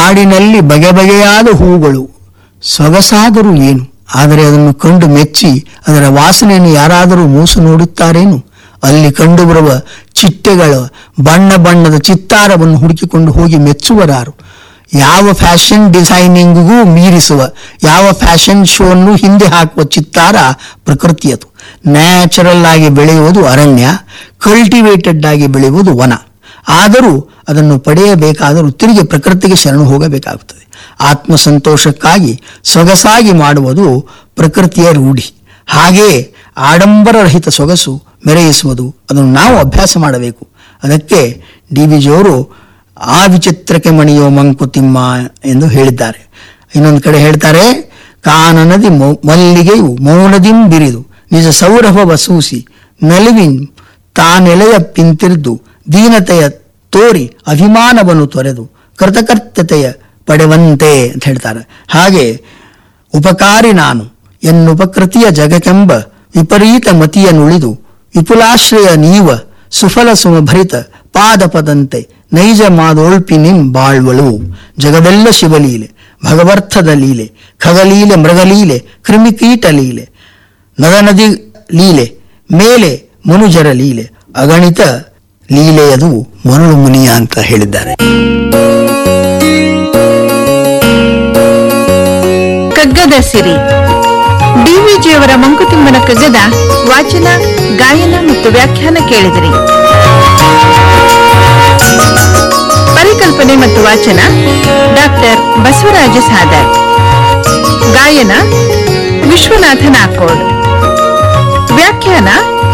ಕಾಡಿನಲ್ಲಿ ಬಗೆ ಬಗೆಯಾದ ಹೂಗಳು ಸೊಗಸಾದರೂ ಏನು ಆದರೆ ಅದನ್ನು ಕಂಡು ಮೆಚ್ಚಿ ಅದರ ವಾಸನೆಯನ್ನು ಯಾರಾದರೂ ಮೂಸು ನೋಡುತ್ತಾರೇನು ಅಲ್ಲಿ ಕಂಡುಬರುವ ಚಿಟ್ಟೆಗಳ ಬಣ್ಣ ಬಣ್ಣದ ಚಿತ್ತಾರವನ್ನು ಹುಡುಕಿಕೊಂಡು ಹೋಗಿ ಮೆಚ್ಚುವರಾರು ಯಾವ ಫ್ಯಾಷನ್ ಡಿಸೈನಿಂಗ್ಗೂ ಮೀರಿಸುವ ಯಾವ ಫ್ಯಾಷನ್ ಶೋನ್ನು ಹಿಂದೆ ಹಾಕುವ ಚಿತ್ತಾರ ಪ್ರಕೃತಿಯದು ನ್ಯಾಚುರಲ್ ಆಗಿ ಬೆಳೆಯುವುದು ಅರಣ್ಯ ಕಲ್ಟಿವೇಟೆಡ್ ಆಗಿ ಬೆಳೆಯುವುದು ವನ ಆದರೂ ಅದನ್ನು ಪಡೆಯಬೇಕಾದರೂ ತಿರುಗಿ ಪ್ರಕೃತಿಗೆ ಶರಣು ಹೋಗಬೇಕಾಗುತ್ತದೆ ಆತ್ಮಸಂತೋಷಕ್ಕಾಗಿ ಸೊಗಸಾಗಿ ಮಾಡುವುದು ಪ್ರಕೃತಿಯ ರೂಢಿ ಹಾಗೆಯೇ ಆಡಂಬರರಹಿತ ಸೊಗಸು ಮೆರೆಯಿಸುವುದು ಅದನ್ನು ನಾವು ಅಭ್ಯಾಸ ಮಾಡಬೇಕು ಅದಕ್ಕೆ ಡಿ ವಿ ಜಿಯವರು ಆ ವಿಚಿತ್ರಕ್ಕೆ ಮಣಿಯೋ ಮಂಕುತಿಮ್ಮ ಎಂದು ಹೇಳಿದ್ದಾರೆ ಇನ್ನೊಂದು ಕಡೆ ಹೇಳ್ತಾರೆ ಕಾನನದಿ ಮೌ- ಮಲ್ಲಿಗೆಯು ಮೌನದಿಂ ಬಿರಿದು ನಿಜ ಸೌರಭವ ಸೂಸಿ ನಲಿವಿನ್ ತಾನೆಲೆಯ ಪಿಂತಿರ್ದು ದೀನತೆಯ ತೋರಿ ಅಭಿಮಾನವನ್ನು ತೊರೆದು ಕೃತಕರ್ತತೆಯ ಪಡೆವಂತೆ ಅಂತ ಹೇಳ್ತಾರೆ ಹಾಗೆ ಉಪಕಾರಿ ನಾನು ಎನ್ನುಪಕೃತಿಯ ಜಗಕೆಂಬ ವಿಪರೀತ ಮತಿಯ ನುಳಿದು ವಿಪುಲಾಶ್ರಯ ನೀವ ಸುಫಲ ಸುಮಭರಿತ ಪಾದಪದಂತೆ ನೈಜ ಮಾದೋಳ್ಪಿ ನಿಮ್ ಬಾಳ್ವಳು ಜಗವೆಲ್ಲ ಶಿವಲೀಲೆ ಭಗವರ್ಥದ ಲೀಲೆ ಖಗಲೀಲೆ ಮೃಗಲೀಲೆ ಕ್ರಿಮಿಕೀಟ ಲೀಲೆ ನದಿ ಲೀಲೆ ಮೇಲೆ ಮನುಜರ ಲೀಲೆ ಅಗಣಿತ ಲೀಲೆಯದು ಮರಳು ಮುನಿಯ ಅಂತ ಹೇಳಿದ್ದಾರೆ ಕಗ್ಗದ ಸಿರಿ ಡಿವಿಜಿಯವರ ಮಂಕುತಿಮ್ಮನ ಕಗ್ಗದ ವಾಚನ ಗಾಯನ ಮತ್ತು ವ್ಯಾಖ್ಯಾನ ಕೇಳಿದಿರಿ ಪರಿಕಲ್ಪನೆ ಮತ್ತು ವಾಚನ ಡಾಕ್ಟರ್ ಬಸವರಾಜ ಸಾದರ್ ಗಾಯನ ವಿಶ್ವನಾಥ ನಾಕೋಡ್ ವ್ಯಾಖ್ಯಾನ